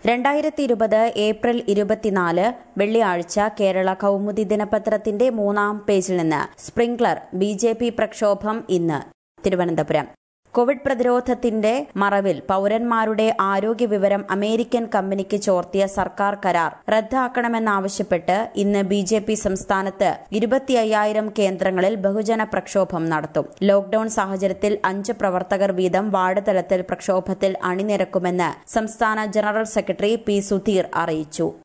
രണ്ടായിരത്തി ഇരുപത് ഏപ്രിൽ ഇരുപത്തിനാല് വെള്ളിയാഴ്ച കേരള കൗമുദി ദിനപത്രത്തിന്റെ മൂന്നാം പേജിൽ നിന്ന് സ്പ്രിംഗ്ലർ ബി ജെ പി പ്രക്ഷോഭം ഇന്ന് തിരുവനന്തപുരം കോവിഡ് പ്രതിരോധത്തിന്റെ മറവിൽ പൌരന്മാരുടെ ആരോഗ്യ വിവരം അമേരിക്കൻ കമ്പനിക്ക് ചോർത്തിയ സർക്കാർ കരാർ റദ്ദാക്കണമെന്നാവശ്യപ്പെട്ട് ഇന്ന് ബി ജെ പി സംസ്ഥാനത്ത് ഇരുപത്തി അയ്യായിരം കേന്ദ്രങ്ങളിൽ ബഹുജന പ്രക്ഷോഭം നടത്തും ലോക്ഡൌൺ സാഹചര്യത്തിൽ അഞ്ച് പ്രവർത്തകർ വീതം വാർഡ് തലത്തിൽ പ്രക്ഷോഭത്തിൽ അണിനിരക്കുമെന്ന് സംസ്ഥാന ജനറൽ സെക്രട്ടറി പി സുധീർ അറിയിച്ചു